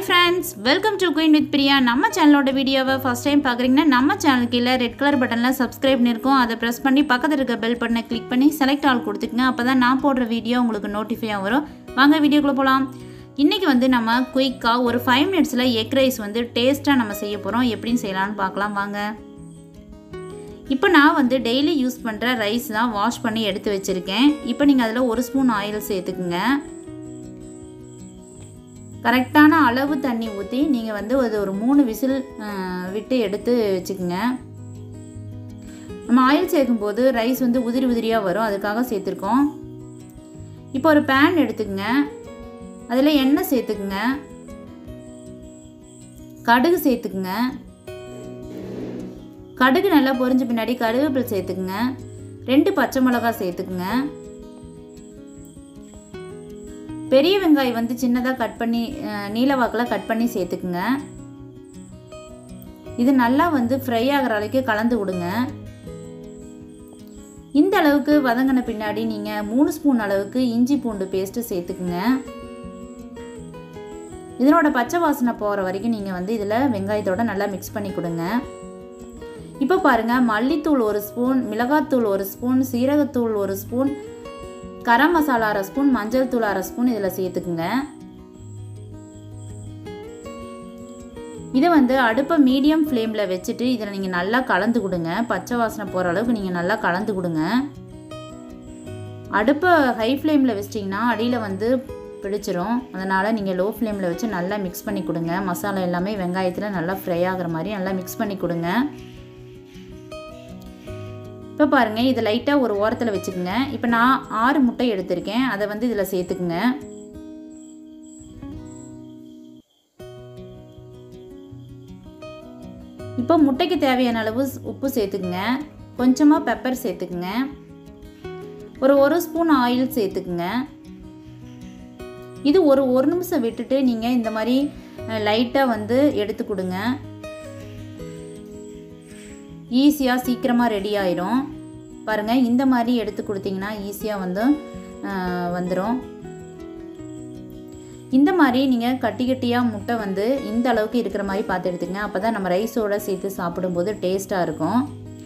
friends welcome to queen with Priya நம்ம சேனலோட வீடியோவை ஃபஸ்ட் டைம் பார்க்குறீங்கன்னா நம்ம சேனலுக்கு இல்லை ரெட் கலர் பட்டனில் சப்ஸ்கிரைப் இருக்கும் அதை ப்ரெஸ் பண்ணி பக்கத்தில் இருக்க பெல் பட்டனை கிளிக் பண்ணி செலக்ட் ஆல் கொடுத்துக்குங்க அப்போ தான் நான் போடுற வீடியோ உங்களுக்கு நோட்டிஃபையாக வரும் வாங்க வீடியோக்குள்ளே போகலாம் இன்றைக்கி வந்து நம்ம குயிக்காக ஒரு ஃபைவ் மினிட்ஸில் எக் ரைஸ் வந்து டேஸ்ட்டாக நம்ம செய்ய போகிறோம் எப்படின்னு செய்யலாம்னு பார்க்கலாம் வாங்க இப்போ நான் வந்து டெய்லி யூஸ் பண்ணுற ரைஸ் தான் வாஷ் பண்ணி எடுத்து வச்சுருக்கேன் இப்போ நீங்கள் அதில் ஒரு ஸ்பூன் ஆயில் சேர்த்துக்குங்க கரெக்டான அளவு தண்ணி ஊற்றி நீங்கள் வந்து அது ஒரு மூணு விசில் விட்டு எடுத்து வச்சுக்கோங்க நம்ம ஆயில் சேர்க்கும்போது ரைஸ் வந்து உதிரி உதிரியாக வரும் அதுக்காக சேர்த்துருக்கோம் இப்போ ஒரு பேன் எடுத்துக்கங்க அதில் எண்ணெய் சேர்த்துக்குங்க கடுகு சேர்த்துக்குங்க கடுகு நல்லா பொரிஞ்ச பின்னாடி கருவேப்பிலை சேர்த்துக்குங்க ரெண்டு பச்சை மிளகாய் சேர்த்துக்குங்க பெரிய வெங்காயம் வந்து சின்னதாக கட் பண்ணி நீலவாக்கில் கட் பண்ணி சேர்த்துக்குங்க இது நல்லா வந்து ஃப்ரை ஆகிற அளவுக்கு கலந்து விடுங்க இந்த அளவுக்கு வதங்கின பின்னாடி நீங்கள் மூணு ஸ்பூன் அளவுக்கு இஞ்சி பூண்டு பேஸ்ட்டு சேர்த்துக்குங்க இதனோட பச்சை வாசனை போகிற வரைக்கும் நீங்கள் வந்து இதில் வெங்காயத்தோட நல்லா மிக்ஸ் பண்ணி கொடுங்க இப்போ பாருங்கள் மல்லித்தூள் ஒரு ஸ்பூன் மிளகாத்தூள் ஒரு ஸ்பூன் சீரகத்தூள் ஒரு ஸ்பூன் கரம் மசாலா அரை ஸ்பூன் மஞ்சள் தூள் அரை ஸ்பூன் இதில் சேர்த்துக்குங்க இதை வந்து அடுப்பை மீடியம் ஃப்ளேமில் வச்சுட்டு இதில் நீங்கள் நல்லா கலந்து கொடுங்க பச்சை வாசனை போகிற அளவுக்கு நீங்கள் நல்லா கலந்து கொடுங்க அடுப்பை ஹை ஃப்ளேமில் வச்சிட்டிங்கன்னா அடியில் வந்து பிடிச்சிரும் அதனால் நீங்கள் லோ ஃப்ளேமில் வச்சு நல்லா மிக்ஸ் பண்ணி கொடுங்க மசாலா எல்லாமே வெங்காயத்தில் நல்லா ஃப்ரை ஆகிற மாதிரி நல்லா மிக்ஸ் பண்ணி கொடுங்க இப்போ பாருங்கள் இதை லைட்டாக ஒரு ஓரத்தில் வச்சுக்கோங்க இப்போ நான் ஆறு முட்டை எடுத்திருக்கேன் அதை வந்து இதில் சேர்த்துக்குங்க இப்போ முட்டைக்கு தேவையான அளவு உப்பு சேர்த்துக்குங்க கொஞ்சமாக பெப்பர் சேர்த்துக்குங்க ஒரு ஒரு ஸ்பூன் ஆயில் சேர்த்துக்குங்க இது ஒரு ஒரு நிமிஷம் விட்டுட்டு நீங்கள் இந்த மாதிரி லைட்டாக வந்து எடுத்து கொடுங்க ஈஸியாக சீக்கிரமாக ரெடி ஆயிரும் பாருங்கள் இந்த மாதிரி எடுத்து கொடுத்தீங்கன்னா ஈஸியாக வந்து வந்துடும் இந்த மாதிரி நீங்கள் கட்டி கட்டியாக முட்டை வந்து இந்த அளவுக்கு இருக்கிற மாதிரி பார்த்து எடுத்துக்கங்க அப்போ தான் நம்ம ரைஸோடு சேர்த்து சாப்பிடும்போது டேஸ்ட்டாக இருக்கும்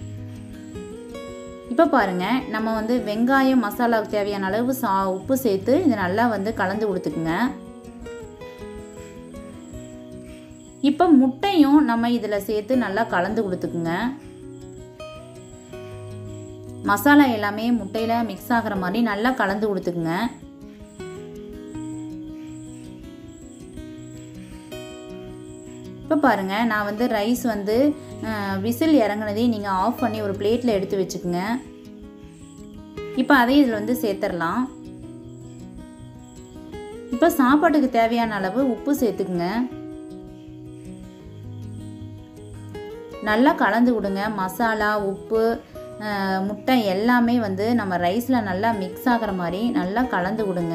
இப்போ பாருங்கள் நம்ம வந்து வெங்காயம் மசாலாவுக்கு தேவையான அளவு சா உப்பு சேர்த்து இதை நல்லா வந்து கலந்து கொடுத்துக்குங்க இப்போ முட்டையும் நம்ம இதில் சேர்த்து நல்லா கலந்து கொடுத்துக்குங்க மசாலா எல்லாமே முட்டையில் மிக்ஸ் ஆகிற மாதிரி நல்லா கலந்து கொடுத்துக்குங்க இப்போ பாருங்கள் நான் வந்து ரைஸ் வந்து விசில் இறங்குனதையும் நீங்கள் ஆஃப் பண்ணி ஒரு பிளேட்டில் எடுத்து வச்சுக்கோங்க இப்போ அதையும் இதில் வந்து சேர்த்துடலாம் இப்போ சாப்பாட்டுக்கு தேவையான அளவு உப்பு சேர்த்துக்குங்க நல்லா கலந்து விடுங்க மசாலா உப்பு முட்டை எல்லாமே வந்து நம்ம ரைஸில் நல்லா மிக்ஸ் ஆகிற மாதிரி நல்லா கலந்து விடுங்க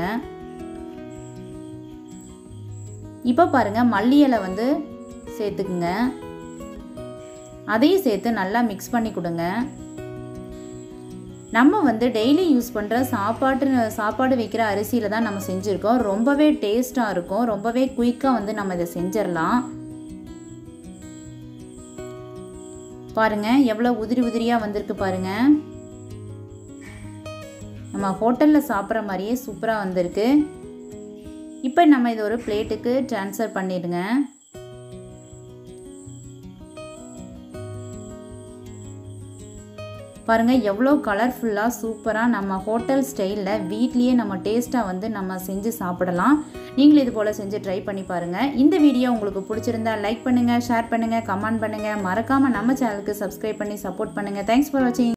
இப்போ பாருங்கள் மல்லி இலை வந்து சேர்த்துக்குங்க அதையும் சேர்த்து நல்லா மிக்ஸ் பண்ணி கொடுங்க நம்ம வந்து டெய்லி யூஸ் பண்ணுற சாப்பாட்டு சாப்பாடு வைக்கிற அரிசியில் தான் நம்ம செஞ்சுருக்கோம் ரொம்பவே டேஸ்ட்டாக இருக்கும் ரொம்பவே குயிக்காக வந்து நம்ம இதை செஞ்சிடலாம் பாருங்க எவ்வளோ உதிரி உதிரியாக வந்திருக்கு பாருங்க நம்ம ஹோட்டலில் சாப்பிட்ற மாதிரியே சூப்பராக வந்திருக்கு இப்போ நம்ம இதை ஒரு பிளேட்டுக்கு ட்ரான்ஸ்ஃபர் பண்ணிடுங்க பாருங்கள் எவ்வளோ கலர்ஃபுல்லாக சூப்பராக நம்ம ஹோட்டல் ஸ்டைலில் வீட்லேயே நம்ம டேஸ்ட்டாக வந்து நம்ம செஞ்சு சாப்பிடலாம் நீங்களும் இது போல் செஞ்சு ட்ரை பண்ணி பாருங்கள் இந்த வீடியோ உங்களுக்கு பிடிச்சிருந்தா லைக் பண்ணுங்கள் ஷேர் பண்ணுங்கள் கமெண்ட் பண்ணுங்கள் மறக்காமல் நம்ம சேனலுக்கு சப்ஸ்கிரைப் பண்ணி சப்போர்ட் பண்ணுங்கள் தேங்க்ஸ் ஃபார் வாட்சிங்